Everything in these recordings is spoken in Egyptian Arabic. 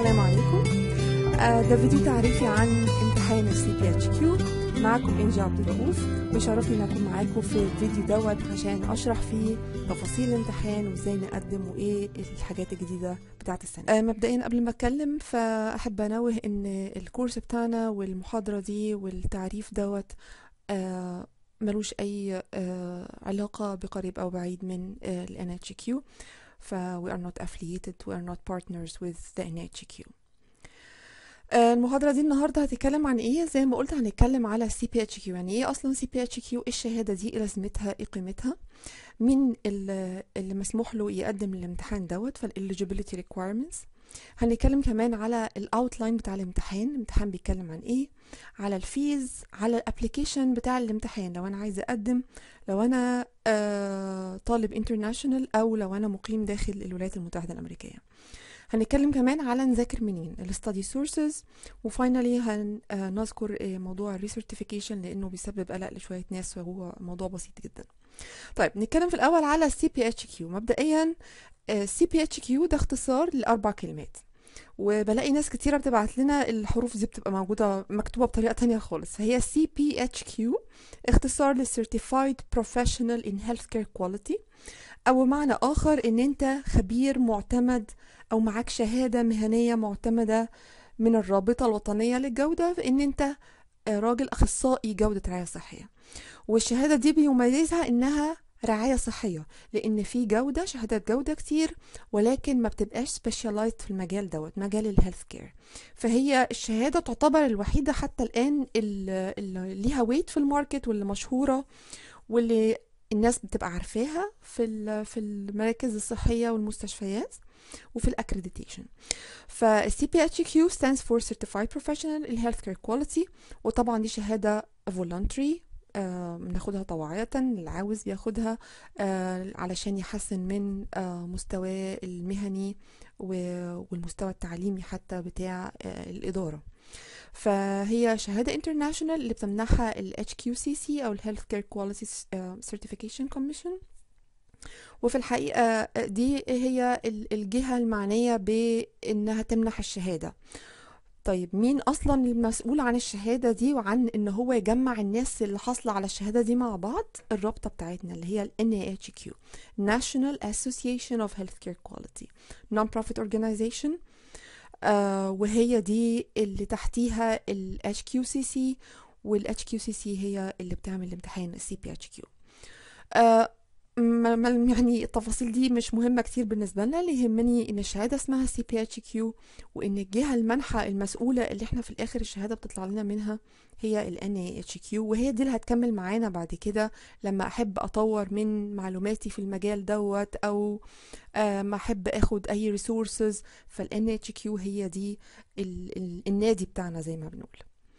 السلام عليكم آه، ده فيديو تعريفي عن امتحان السي بي اتش كيو معكم انجي عبد الرؤوف بشرفني ان اكون معاكم في الفيديو دوت عشان اشرح فيه تفاصيل الامتحان وازاي نقدم وايه الحاجات الجديده بتاعه السنه آه، مبدئيا قبل ما اتكلم فاحب انوه ان الكورس بتاعنا والمحاضره دي والتعريف دوت آه، ملوش اي آه، علاقه بقريب او بعيد من ال NHQ ف we are not affiliated we are not partners with the NHQ آه، المحاضرة دي النهاردة هتتكلم عن ايه زي ما قلت هنتكلم على سي بي اتش كيو يعني ايه اصلا سي بي اتش كيو ايه الشهادة دي ايه لازمتها ايه قيمتها مين ال- اللي مسموح له يقدم الامتحان دوت فالeligibility requirements هنتكلم كمان على الاوتلاين بتاع الامتحان الامتحان بيتكلم عن ايه على الفيز على الابليكيشن بتاع الامتحان لو انا عايزه اقدم لو انا آه طالب انترناشونال او لو انا مقيم داخل الولايات المتحده الامريكيه هنتكلم كمان على نذاكر منين الستادي سورسز وفاينالي هنذكر موضوع الريسيرتيفيكيشن لانه بيسبب قلق لشويه ناس وهو موضوع بسيط جدا طيب نتكلم في الاول على السي بي اتش كيو مبدئيا السي بي اتش كيو ده اختصار لاربع كلمات وبلاقي ناس كتيرة بتبعت لنا الحروف دي بتبقى موجودة مكتوبة بطريقة تانية خالص فهي CPHQ اختصار ل Certified Professional in Healthcare Quality أو معنى آخر إن أنت خبير معتمد أو معاك شهادة مهنية معتمدة من الرابطة الوطنية للجودة في إن أنت آه، راجل أخصائي جودة رعاية صحية والشهادة دي بيميزها إنها رعاية صحية لأن في جودة شهادات جودة كتير ولكن ما بتبقاش سبيشالايزد في المجال دوت مجال الهيلث كير فهي الشهادة تعتبر الوحيدة حتى الآن اللي اللي ليها ويت في الماركت واللي مشهورة واللي الناس بتبقى عارفاها في ال- في المراكز الصحية والمستشفيات وفي الاكريديتيشن فالسي بي اتش كيو stands for Certified Professional in Healthcare Quality وطبعا دي شهادة voluntary آه، بناخدها طوعية اللي عاوز بياخدها آه، علشان يحسن من آه، مستواه المهني و- والمستوى التعليمي حتى بتاع آه، الإدارة فهي شهادة international اللي بتمنحها ال HQCC أو ال Healthcare Quality آه، Certification Commission وفي الحقيقة دي هي ال- الجهة المعنية بإنها تمنح الشهادة طيب مين أصلا المسؤول عن الشهادة دي وعن إن هو يجمع الناس اللي حاصلة على الشهادة دي مع بعض الرابطة بتاعتنا اللي هي ال NAHQ National Association of Healthcare Quality Non-Profit Organization آه وهي دي اللي تحتيها ال HQCC وال HQCC هي اللي بتعمل امتحان ال CPHQ آه ما ما- يعني التفاصيل دي مش مهمة كتير بالنسبة لنا اللي يهمني ان الشهادة اسمها سي بي اتش كيو وان الجهة المنحة المسؤولة اللي احنا في الاخر الشهادة بتطلع لنا منها هي ال NAHQ وهي دي اللي هتكمل معانا بعد كده لما احب اطور من معلوماتي في المجال دوت او آه، ما احب اخد اي ريسورسز فال NAHQ هي دي ال ال النادي بتاعنا زي ما بنقول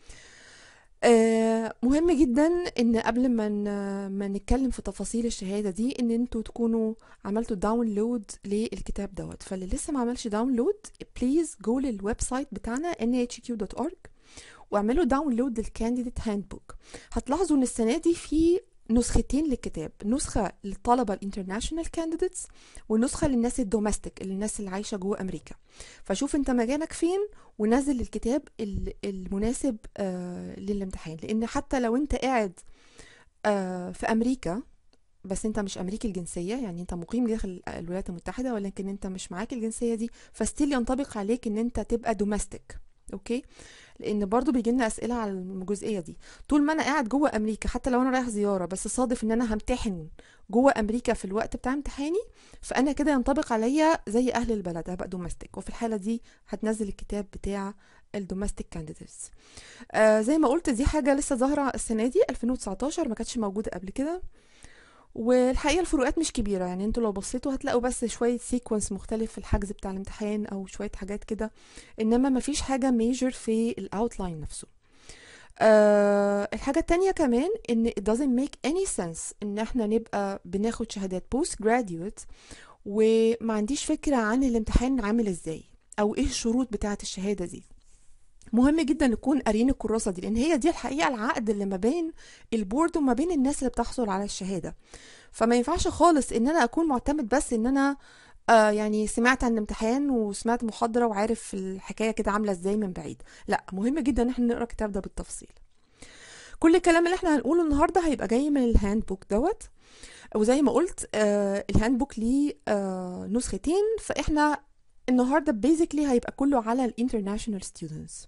آه، مهم جدا ان قبل ما ن- ما نتكلم في تفاصيل الشهاده دي ان انتوا تكونوا عملتوا داونلود للكتاب دوت فاللي لسه ما عملش داونلود بليز جو للويب سايت بتاعنا nhq.org واعملوا داونلود للكانديديت هاند بوك هتلاحظوا ان السنه دي في نسختين للكتاب نسخه للطلبه الانترناشونال كانديديتس ونسخه للناس الدوميستيك الناس اللي عايشه جوه امريكا فشوف انت مكانك فين ونزل الكتاب ال- المناسب آه للامتحان لان حتى لو انت قاعد آه في امريكا بس انت مش امريكي الجنسيه يعني انت مقيم داخل الولايات المتحده ولكن انت مش معاك الجنسيه دي فستيل ينطبق عليك ان انت تبقى دوميستيك اوكي لان برضو بيجي لنا اسئله على الجزئيه دي طول ما انا قاعد جوه امريكا حتى لو انا رايح زياره بس صادف ان انا همتحن جوه امريكا في الوقت بتاع امتحاني فانا كده ينطبق عليا زي اهل البلد هبقى دوميستيك وفي الحاله دي هتنزل الكتاب بتاع الدوميستيك كانديديتس آه زي ما قلت دي حاجه لسه ظاهره السنه دي 2019 ما كانتش موجوده قبل كده والحقيقه الفروقات مش كبيره يعني انتوا لو بصيتوا هتلاقوا بس شويه سيكونس مختلف في الحجز بتاع الامتحان او شويه حاجات كده انما ما فيش حاجه ميجر في الاوتلاين نفسه أه الحاجة التانية كمان ان it doesn't make any sense ان احنا نبقى بناخد شهادات post graduate وما عنديش فكرة عن الامتحان عامل ازاي او ايه الشروط بتاعة الشهادة دي مهم جدا نكون قاريين الكراسة دي لان هي دي الحقيقة العقد اللي ما بين البورد وما بين الناس اللي بتحصل على الشهادة فما ينفعش خالص ان انا اكون معتمد بس ان انا آه يعني سمعت عن امتحان وسمعت محاضرة وعارف الحكاية كده عاملة ازاي من بعيد لا مهم جدا ان احنا نقرا الكتاب ده بالتفصيل كل الكلام اللي احنا هنقوله النهارده هيبقى جاي من الهاند بوك دوت وزي ما قلت آه الهاند بوك ليه آه نسختين فاحنا النهارده بيزيكلي هيبقى كله على الانترناشونال ستودنتس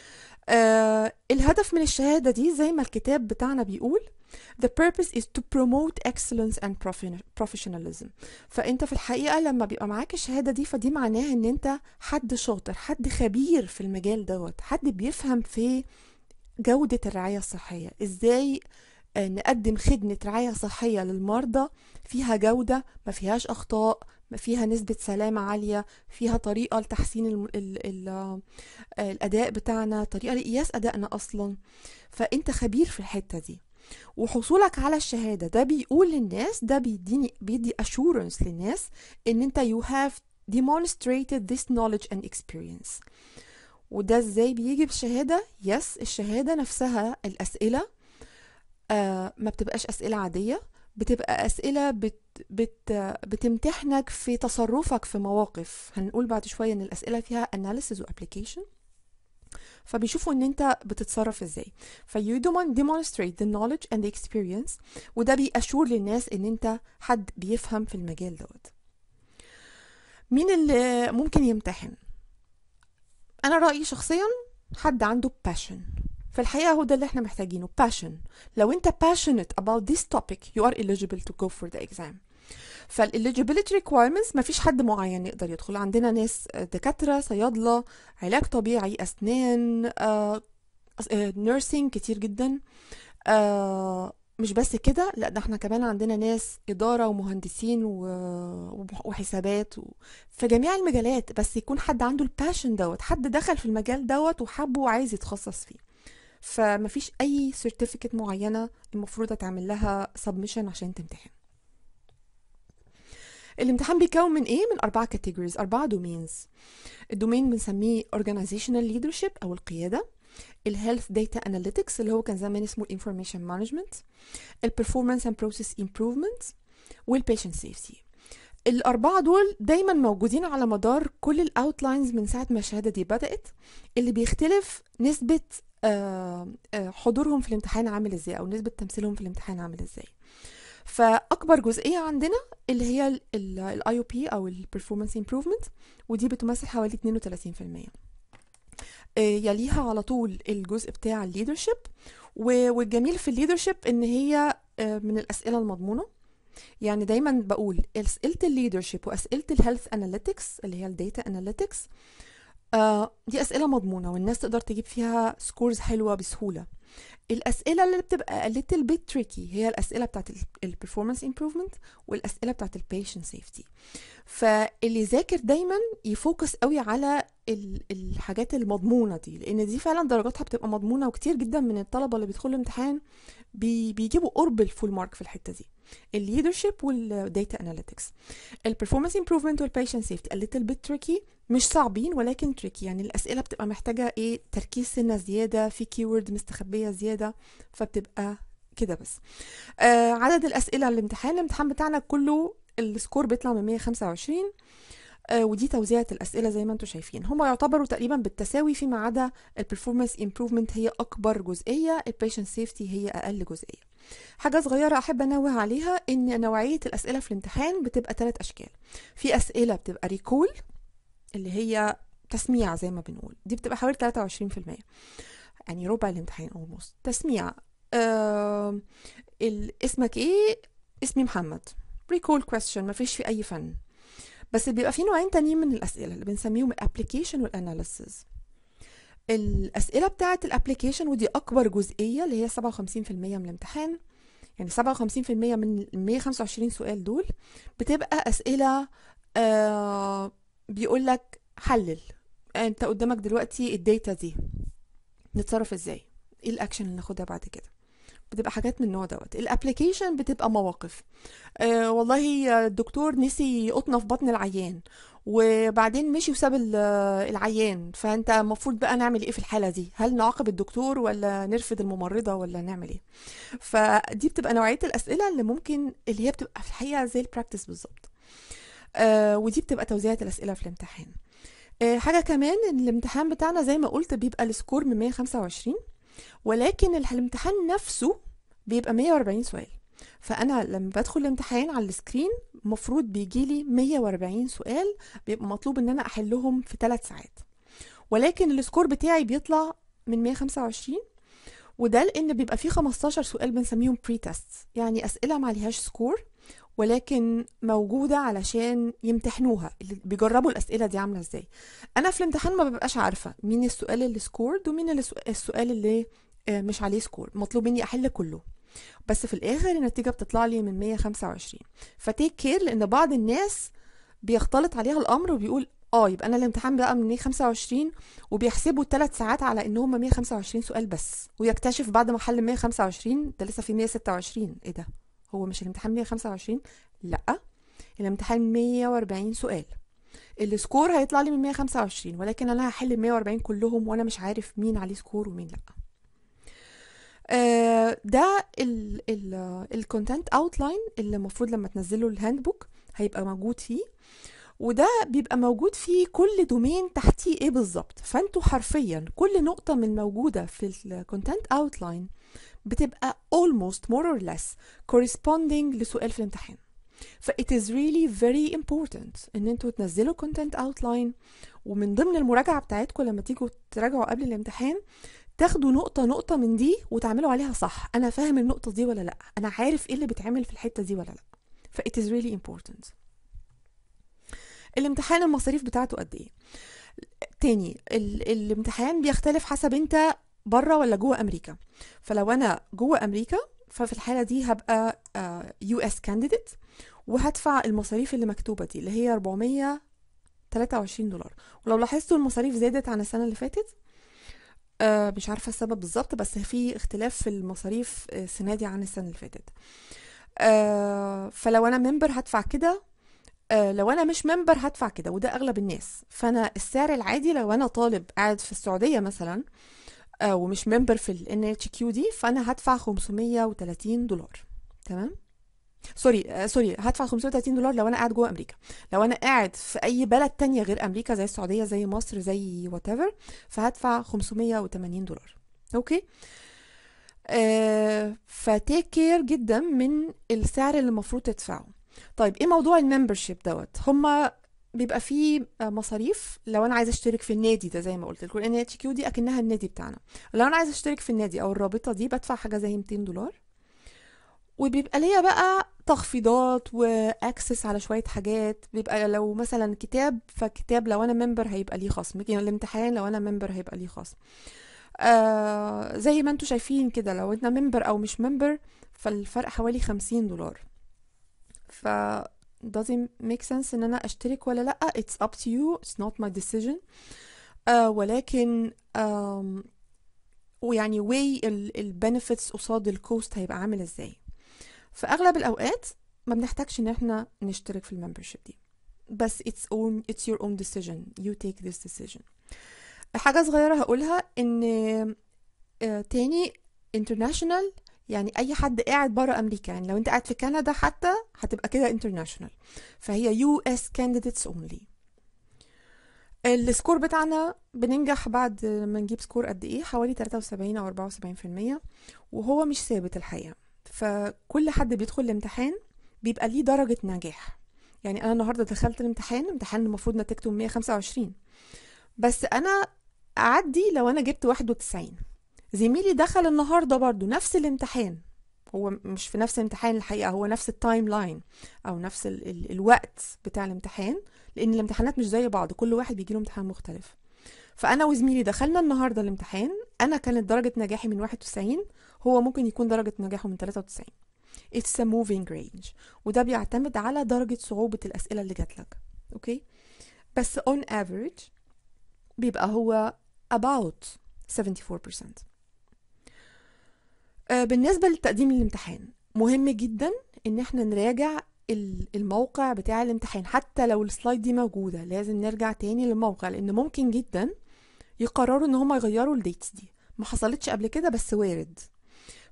آه الهدف من الشهاده دي زي ما الكتاب بتاعنا بيقول The purpose is to promote excellence and professionalism فانت في الحقيقة لما بيبقى معاك الشهادة دي فدي معناها ان انت حد شاطر حد خبير في المجال دوت حد بيفهم في جودة الرعاية الصحية ازاي نقدم خدمة رعاية صحية للمرضى فيها جودة ما فيهاش أخطاء ما فيها نسبة سلامة عالية فيها طريقة لتحسين ال ال ال الأداء بتاعنا طريقة لقياس أدائنا أصلا فأنت خبير في الحتة دي وحصولك على الشهادة ده بيقول للناس ده بيديني بيدي assurance للناس ان انت you have demonstrated this knowledge and experience وده ازاي بيجي بالشهادة يس الشهادة نفسها الأسئلة آه ما بتبقاش أسئلة عادية بتبقى أسئلة بت بت بتمتحنك في تصرفك في مواقف هنقول بعد شوية ان الأسئلة فيها analysis و application فبيشوفوا ان انت بتتصرف ازاي فيو demonstrate the knowledge and the experience وده بيأشور للناس ان انت حد بيفهم في المجال دوت مين اللي ممكن يمتحن انا رأيي شخصيا حد عنده passion في الحقيقة هو ده اللي احنا محتاجينه passion لو انت passionate about this topic you are eligible to go for the exam فالeligibility requirements مفيش حد معين يقدر يدخل عندنا ناس دكاترة صيادلة علاج طبيعي أسنان آه، نيرسينج كتير جدا آه، مش بس كده لا ده احنا كمان عندنا ناس إدارة ومهندسين وحسابات و... في جميع المجالات بس يكون حد عنده الباشن دوت حد دخل في المجال دوت وحبه وعايز يتخصص فيه فمفيش أي سيرتيفيكت معينة المفروض تعمل لها سبمشن عشان تمتحن الامتحان بيكون من ايه من اربعه كاتيجوريز اربعه دومينز الدومين بنسميه organizational leadership او القياده الهيلث داتا اناليتكس اللي هو كان زمان اسمه information مانجمنت البرفورمانس اند بروسيس امبروفمنت والبيشنت سيفتي الأربعة دول دايما موجودين على مدار كل الأوتلاينز من ساعة ما الشهادة دي بدأت اللي بيختلف نسبة حضورهم في الامتحان عامل ازاي أو نسبة تمثيلهم في الامتحان عامل ازاي فاكبر جزئيه عندنا اللي هي الاي او بي او البرفورمانس امبروفمنت ودي بتمثل حوالي 32% يليها على طول الجزء بتاع الليدرشيب والجميل في الليدرشيب ان هي من الاسئله المضمونه يعني دايما بقول اسئله الليدرشيب واسئله الهيلث اناليتكس اللي هي الداتا اناليتكس دي اسئله مضمونه والناس تقدر تجيب فيها سكورز حلوه بسهوله الاسئله اللي بتبقى little bit tricky هي الاسئله بتاعت البرفورمانس امبروفمنت والاسئله بتاعت البيشنت سيفتي فاللي ذاكر دايما يفوكس قوي على الحاجات المضمونه دي لان دي فعلا درجاتها بتبقى مضمونه وكتير جدا من الطلبه اللي بيدخلوا الامتحان بي بيجيبوا قرب الفول مارك في الحته دي الليدرشيب والداتا اناليتكس البرفورمانس امبروفمنت والبيشنت سيفتي a little bit tricky مش صعبين ولكن تريكي يعني الاسئله بتبقى محتاجه ايه تركيز سنه زياده في كيورد مستخبيه زياده فبتبقى كده بس آه عدد الاسئله على الامتحان الامتحان بتاعنا كله السكور بيطلع من 125 آه ودي توزيعة الأسئلة زي ما انتم شايفين هما يعتبروا تقريبا بالتساوي فيما عدا البرفورمانس امبروفمنت هي أكبر جزئية البيشنت سيفتي هي أقل جزئية حاجة صغيرة أحب أنوه عليها إن نوعية الأسئلة في الامتحان بتبقى ثلاث أشكال في أسئلة بتبقى ريكول اللي هي تسميع زي ما بنقول دي بتبقى حوالي 23% يعني ربع الامتحان اولموست تسميع آه اسمك ايه اسمي محمد ريكول كويستشن مفيش في اي فن بس بيبقى في نوعين تانيين من الاسئله اللي بنسميهم الابلكيشن والاناليسز الاسئله بتاعه الابلكيشن ودي اكبر جزئيه اللي هي 57% من الامتحان يعني 57% من 125 سؤال دول بتبقى اسئله آه بيقول لك حلل انت قدامك دلوقتي الداتا دي نتصرف ازاي ايه الاكشن اللي ناخدها بعد كده بتبقى حاجات من النوع دوت الابلكيشن بتبقى مواقف آه والله الدكتور نسي قطنه في بطن العيان وبعدين مشي وساب العيان فانت المفروض بقى نعمل ايه في الحاله دي هل نعاقب الدكتور ولا نرفض الممرضه ولا نعمل ايه فدي بتبقى نوعيه الاسئله اللي ممكن اللي هي بتبقى في الحقيقه زي البراكتس بالظبط آه ودي بتبقى توزيعة الأسئلة في الامتحان آه حاجة كمان إن الامتحان بتاعنا زي ما قلت بيبقى السكور من 125 ولكن الامتحان نفسه بيبقى 140 سؤال فانا لما بدخل الامتحان على السكرين المفروض بيجي لي 140 سؤال بيبقى مطلوب ان انا احلهم في 3 ساعات ولكن السكور بتاعي بيطلع من 125 وده لان بيبقى فيه 15 سؤال بنسميهم بري تيست يعني اسئله ما عليهاش سكور ولكن موجودة علشان يمتحنوها اللي بيجربوا الأسئلة دي عاملة ازاي أنا في الامتحان ما ببقاش عارفة مين السؤال اللي سكورد ومين السؤال اللي مش عليه سكور مطلوب مني أحل كله بس في الآخر النتيجة بتطلع لي من 125 فتيك كير لأن بعض الناس بيختلط عليها الأمر وبيقول اه يبقى انا الامتحان بقى من 125 وبيحسبوا الثلاث ساعات على ان هم 125 سؤال بس ويكتشف بعد ما حل 125 ده لسه في 126 ايه ده هو مش الامتحان 125 لا الامتحان 140 سؤال السكور هيطلع لي من 125 ولكن انا هحل ال 140 كلهم وانا مش عارف مين عليه سكور ومين لا آه ده الكونتنت اوتلاين اللي المفروض لما تنزلوا الهاند بوك هيبقى موجود فيه وده بيبقى موجود فيه كل دومين تحتيه ايه بالظبط فانتوا حرفيا كل نقطه من موجوده في الكونتنت اوتلاين بتبقى almost more or less corresponding لسؤال في الامتحان ف it is really very important ان انتوا تنزلوا content outline ومن ضمن المراجعة بتاعتكم لما تيجوا تراجعوا قبل الامتحان تاخدوا نقطة نقطة من دي وتعملوا عليها صح أنا فاهم النقطة دي ولا لأ أنا عارف إيه اللي بيتعمل في الحتة دي ولا لأ ف it is really important الامتحان المصاريف بتاعته قد ايه تاني ال الامتحان بيختلف حسب انت بره ولا جوه امريكا فلو انا جوه امريكا ففي الحاله دي هبقى يو اس كانديديت وهدفع المصاريف اللي مكتوبه دي اللي هي 423 دولار ولو لاحظتوا المصاريف زادت عن السنه اللي فاتت آه مش عارفه السبب بالظبط بس في اختلاف في المصاريف السنه دي عن السنه اللي فاتت آه فلو انا ممبر هدفع كده آه لو انا مش ممبر هدفع كده وده اغلب الناس فانا السعر العادي لو انا طالب قاعد في السعوديه مثلا آه ومش ممبر في ال NHQ دي فانا هدفع 530 دولار تمام سوري آه سوري هدفع 530 دولار لو انا قاعد جوه امريكا لو انا قاعد في اي بلد تانية غير امريكا زي السعوديه زي مصر زي وات فهدفع 580 دولار اوكي آه فتيك كير جدا من السعر اللي المفروض تدفعه طيب ايه موضوع الممبرشيب دوت هما بيبقى فيه مصاريف لو انا عايزه اشترك في النادي ده زي ما قلت لكم ان اتش كيو دي اكنها النادي بتاعنا لو انا عايزه اشترك في النادي او الرابطه دي بدفع حاجه زي 200 دولار وبيبقى ليا بقى تخفيضات واكسس على شويه حاجات بيبقى لو مثلا كتاب فكتاب لو انا ممبر هيبقى ليه خصم يعني الامتحان لو انا ممبر هيبقى ليه خصم آه زي ما انتم شايفين كده لو انت ممبر او مش ممبر فالفرق حوالي 50 دولار ف does it make sense ان انا اشترك ولا لا it's up to you it's not my decision uh, ولكن um, ويعني weigh ال benefits قصاد الكوست هيبقى عامل ازاي في اغلب الاوقات ما بنحتاجش ان احنا نشترك في الممبرشيب دي بس it's own it's your own decision you take this decision حاجة صغيرة هقولها ان uh, تاني international يعني اي حد قاعد بره امريكا يعني لو انت قاعد في كندا حتى هتبقى كده انترناشونال فهي يو اس كانديديتس اونلي السكور بتاعنا بننجح بعد ما نجيب سكور قد ايه حوالي 73 او 74% وهو مش ثابت الحقيقه فكل حد بيدخل الامتحان بيبقى ليه درجه نجاح يعني انا النهارده دخلت الامتحان امتحان المفروض نتيجته 125 بس انا اعدي لو انا جبت 91 زميلي دخل النهاردة برضو نفس الامتحان هو مش في نفس الامتحان الحقيقة هو نفس التايم لاين أو نفس ال ال الوقت بتاع الامتحان لأن الامتحانات مش زي بعض كل واحد بيجيله امتحان مختلف فأنا وزميلي دخلنا النهاردة الامتحان أنا كانت درجة نجاحي من 91 هو ممكن يكون درجة نجاحه من 93 It's a moving range وده بيعتمد على درجة صعوبة الأسئلة اللي جاتلك أوكي بس on average بيبقى هو about 74% بالنسبة لتقديم الامتحان مهم جدا ان احنا نراجع الموقع بتاع الامتحان حتى لو السلايد دي موجودة لازم نرجع تاني للموقع لان ممكن جدا يقرروا ان هم يغيروا الديتس دي ما حصلتش قبل كده بس وارد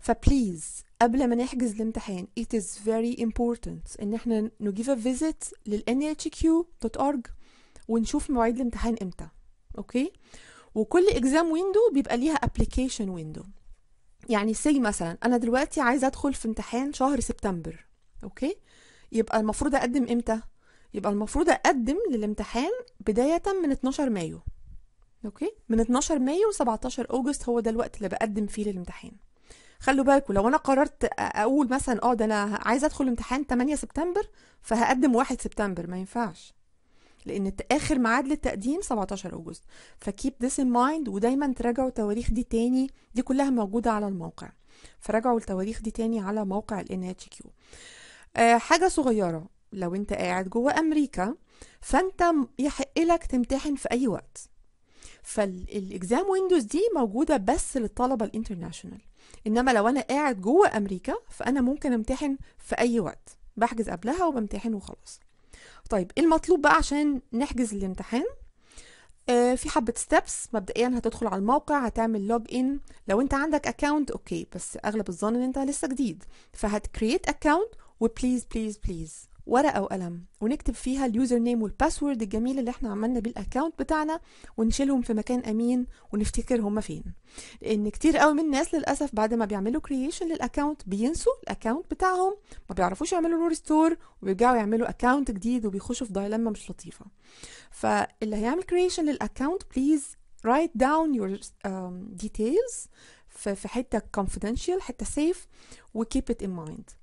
فبليز قبل ما نحجز الامتحان it is very important ان احنا نجيب a visit لل nhq.org ونشوف مواعيد الامتحان امتى اوكي وكل اكزام ويندو بيبقى ليها ابلكيشن ويندو يعني سي مثلا انا دلوقتي عايزه ادخل في امتحان شهر سبتمبر اوكي يبقى المفروض اقدم امتى يبقى المفروض اقدم للامتحان بدايه من 12 مايو اوكي من 12 مايو ل 17 اوجست هو ده الوقت اللي بقدم فيه للامتحان خلوا بالكم لو انا قررت اقول مثلا اه ده انا عايزه ادخل امتحان 8 سبتمبر فهقدم 1 سبتمبر ما ينفعش لان اخر ميعاد للتقديم 17 اغسطس فكيب ذس ان مايند ودايما تراجعوا التواريخ دي تاني دي كلها موجوده على الموقع فراجعوا التواريخ دي تاني على موقع ال NHQ آه حاجه صغيره لو انت قاعد جوه امريكا فانت يحق لك تمتحن في اي وقت فالاكزام ويندوز دي موجوده بس للطلبه الانترناشونال انما لو انا قاعد جوه امريكا فانا ممكن امتحن في اي وقت بحجز قبلها وبمتحن وخلاص طيب ايه المطلوب بقى عشان نحجز الامتحان آه في حبة ستيبس مبدئيا هتدخل على الموقع هتعمل لوج ان لو انت عندك اكونت اوكي بس اغلب الظن ان انت لسه جديد فهتكريت اكونت وبليز بليز بليز ورقه وقلم ونكتب فيها اليوزر نيم والباسورد الجميل اللي احنا عملنا بيه الاكونت بتاعنا ونشيلهم في مكان امين ونفتكر هما فين لان كتير قوي من الناس للاسف بعد ما بيعملوا كرييشن للاكونت بينسوا الاكونت بتاعهم ما بيعرفوش يعملوا له ريستور وبيرجعوا يعملوا اكونت جديد وبيخشوا في دايلما مش لطيفه فاللي هيعمل كرييشن للاكونت بليز write down your um, details في حته confidential حته safe و keep it in mind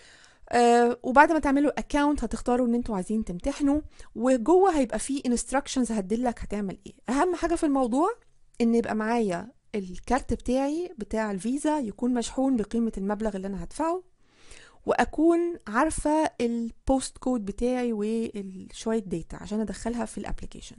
آه وبعد ما تعملوا اكونت هتختاروا ان انتوا عايزين تمتحنوا وجوه هيبقى فيه انستراكشنز هتدلك هتعمل ايه اهم حاجه في الموضوع ان يبقى معايا الكارت بتاعي بتاع الفيزا يكون مشحون بقيمه المبلغ اللي انا هدفعه واكون عارفه البوست كود بتاعي وشويه داتا عشان ادخلها في الابلكيشن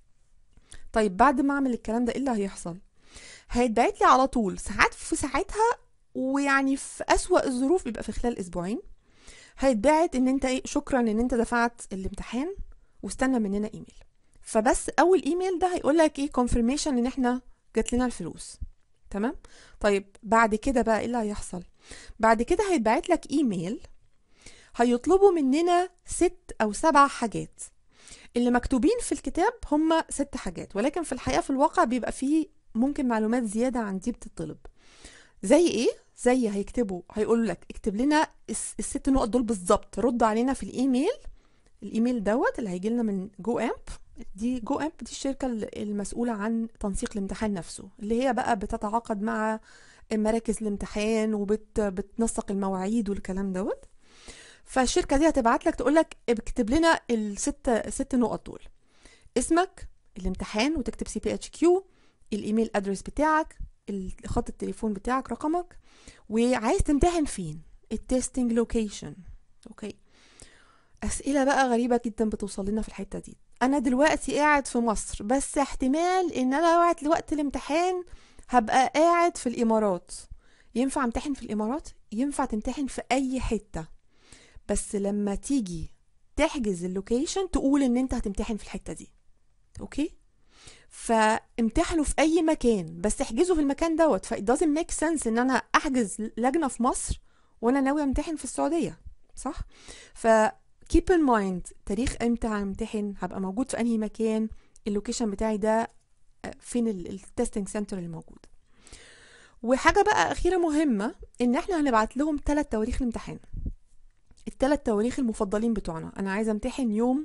طيب بعد ما اعمل الكلام ده ايه اللي هيحصل هيتبعت لي على طول ساعات في ساعتها ويعني في اسوأ الظروف بيبقى في خلال اسبوعين هيتبعت ان انت ايه شكرا ان انت دفعت الامتحان واستنى مننا ايميل فبس اول ايميل ده هيقول لك ايه كونفirmation ان احنا جات لنا الفلوس تمام طيب بعد كده بقى ايه اللي هيحصل بعد كده هيتبعت لك ايميل هيطلبوا مننا ست او سبع حاجات اللي مكتوبين في الكتاب هم ست حاجات ولكن في الحقيقه في الواقع بيبقى فيه ممكن معلومات زياده عن دي بتطلب زي ايه زي هيكتبوا هيقولوا لك اكتب لنا الست نقط دول بالظبط رد علينا في الايميل الايميل دوت اللي هيجي لنا من جو امب دي جو امب دي الشركه المسؤوله عن تنسيق الامتحان نفسه اللي هي بقى بتتعاقد مع مراكز الامتحان وبتنسق المواعيد والكلام دوت فالشركه دي هتبعت لك تقول لك اكتب لنا الست ست نقط دول اسمك الامتحان وتكتب سي بي اتش كيو الايميل ادرس بتاعك خط التليفون بتاعك رقمك وعايز تمتحن فين التستنج لوكيشن اوكي اسئله بقى غريبه جدا بتوصل لنا في الحته دي انا دلوقتي قاعد في مصر بس احتمال ان انا وقت لوقت الامتحان هبقى قاعد في الامارات ينفع امتحن في الامارات ينفع تمتحن في اي حته بس لما تيجي تحجز اللوكيشن تقول ان انت هتمتحن في الحته دي اوكي فامتحنوا في اي مكان بس احجزوا في المكان دوت ف it doesn't make sense ان انا احجز لجنه في مصر وانا ناوي امتحن في السعوديه صح ف keep in mind تاريخ امتى همتحن هبقى موجود في انهي مكان اللوكيشن بتاعي ده فين التستنج سنتر اللي موجود وحاجة بقى أخيرة مهمة إن إحنا هنبعت لهم ثلاث تواريخ الامتحان الثلاث تواريخ المفضلين بتوعنا أنا عايزة امتحن يوم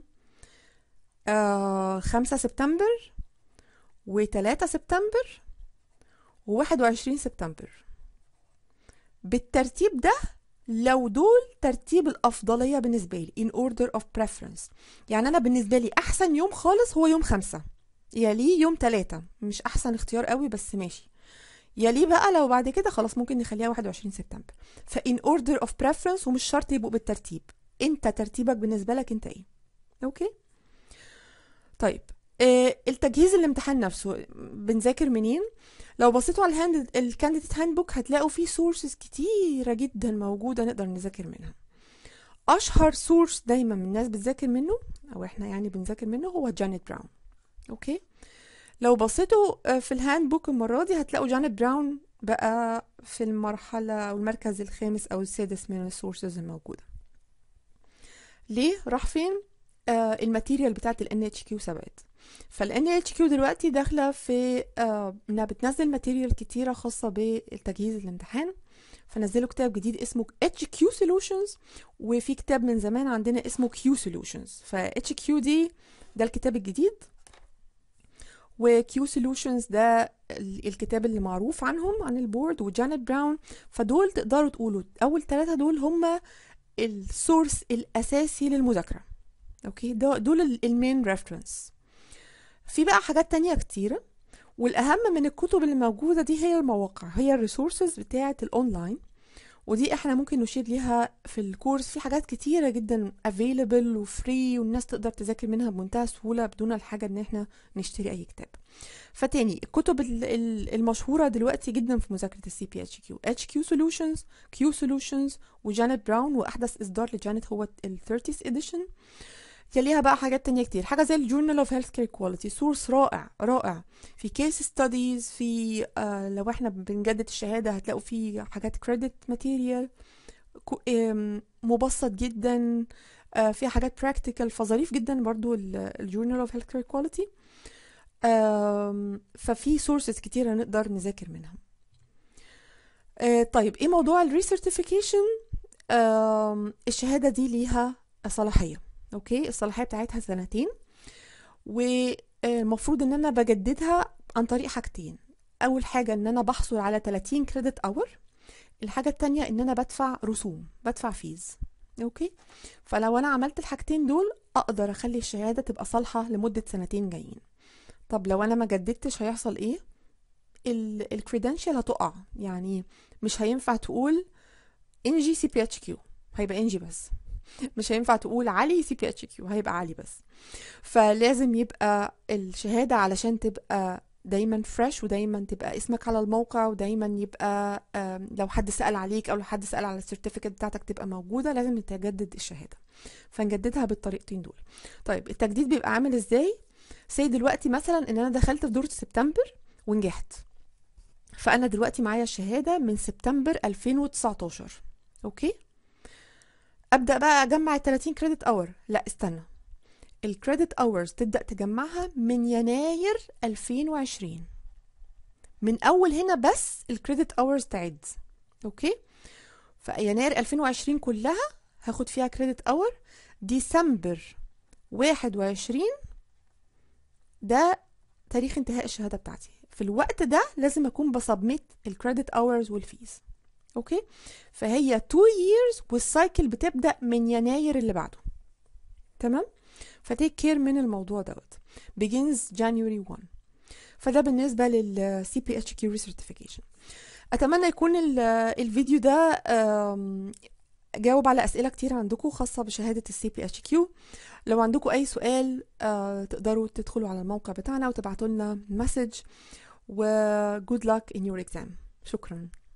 آه خمسة سبتمبر وتلاتة سبتمبر وواحد وعشرين سبتمبر بالترتيب ده لو دول ترتيب الأفضلية بالنسبة لي in order of preference يعني أنا بالنسبة لي أحسن يوم خالص هو يوم خمسة يليه يوم تلاتة مش أحسن اختيار قوي بس ماشي يليه بقى لو بعد كده خلاص ممكن نخليها 21 سبتمبر فإن order of preference ومش شرط يبقوا بالترتيب انت ترتيبك بالنسبة لك انت ايه اوكي طيب آه التجهيز الامتحان نفسه بنذاكر منين لو بصيتوا على الهاند الكانديديت هاند بوك هتلاقوا فيه سورسز كتيره جدا موجوده نقدر نذاكر منها اشهر سورس دايما من الناس بتذاكر منه او احنا يعني بنذاكر منه هو جانيت براون اوكي لو بصيتوا في الهاند بوك المره دي هتلاقوا جانيت براون بقى في المرحلة أو المركز الخامس أو السادس من السورسز الموجودة ليه راح فين آه الماتيريال بتاعت ال NHQ سبقت فال NHQ دلوقتي داخلة في آه انها بتنزل ماتيريال كتيرة خاصة بالتجهيز الامتحان فنزلوا كتاب جديد اسمه HQ Solutions وفي كتاب من زمان عندنا اسمه Q Solutions ف HQ دي ده الكتاب الجديد و Q Solutions ده ال- الكتاب اللي معروف عنهم عن البورد وجانيت براون فدول تقدروا تقولوا اول ثلاثة دول هم السورس الاساسي للمذاكرة اوكي ده- دول المين ريفرنس في بقى حاجات تانية كتيرة والأهم من الكتب اللي موجودة دي هي المواقع هي الريسورسز بتاعة الأونلاين ودي احنا ممكن نشير ليها في الكورس في حاجات كتيرة جدا available وفري والناس تقدر تذاكر منها بمنتهى السهولة بدون الحاجة ان احنا نشتري اي كتاب فتاني الكتب ال- ال- المشهورة دلوقتي جدا في مذاكرة السي بي اتش كيو اتش كيو سولوشنز كيو سولوشنز وجانيت براون واحدث اصدار لجانيت هو ال 30th edition يليها بقى حاجات تانية كتير حاجة زي الجورنال اوف هيلث كير كواليتي سورس رائع رائع في كيس ستاديز في آه لو احنا بنجدد الشهادة هتلاقوا في حاجات كريدت ماتيريال مبسط جدا آه في حاجات براكتيكال فظريف جدا برضو الجورنال اوف هيلث كير كواليتي ففي سورسز كتيرة نقدر نذاكر منها آه طيب ايه موضوع الريسيرتيفيكيشن الشهادة دي ليها صلاحية اوكي الصلاحيه بتاعتها سنتين والمفروض ان انا بجددها عن طريق حاجتين اول حاجه ان انا بحصل على 30 كريدت اور الحاجه التانية ان انا بدفع رسوم بدفع فيز اوكي فلو انا عملت الحاجتين دول اقدر اخلي الشهاده تبقى صالحه لمده سنتين جايين طب لو انا ما جددتش هيحصل ايه الكريدنشال هتقع يعني مش هينفع تقول ان جي سي بي اتش كيو هيبقى ان جي بس مش هينفع تقول علي سي بي اتش كيو هيبقى علي بس فلازم يبقى الشهادة علشان تبقى دايما فريش ودايما تبقى اسمك على الموقع ودايما يبقى لو حد سأل عليك او لو حد سأل على السيرتيفيكت بتاعتك تبقى موجودة لازم تجدد الشهادة فنجددها بالطريقتين دول طيب التجديد بيبقى عامل ازاي سي دلوقتي مثلا ان انا دخلت في دورة سبتمبر ونجحت فانا دلوقتي معايا الشهادة من سبتمبر 2019 اوكي ابدا بقى اجمع ال 30 كريدت اور لا استنى الكريدت اورز تبدا تجمعها من يناير 2020 من اول هنا بس الكريدت اورز تعد اوكي فيناير 2020 كلها هاخد فيها كريدت اور ديسمبر 21 ده تاريخ انتهاء الشهاده بتاعتي في الوقت ده لازم اكون بسبميت الكريدت اورز والفيز اوكي فهي 2 years والسايكل بتبدا من يناير اللي بعده تمام فتيك كير من الموضوع دوت begins January 1 فده بالنسبه لل CPHQ recertification اتمنى يكون الفيديو ده جاوب على اسئله كتير عندكم خاصه بشهاده السي بي اتش كيو لو عندكم اي سؤال تقدروا تدخلوا على الموقع بتاعنا وتبعتوا لنا مسج و good luck in your exam شكرا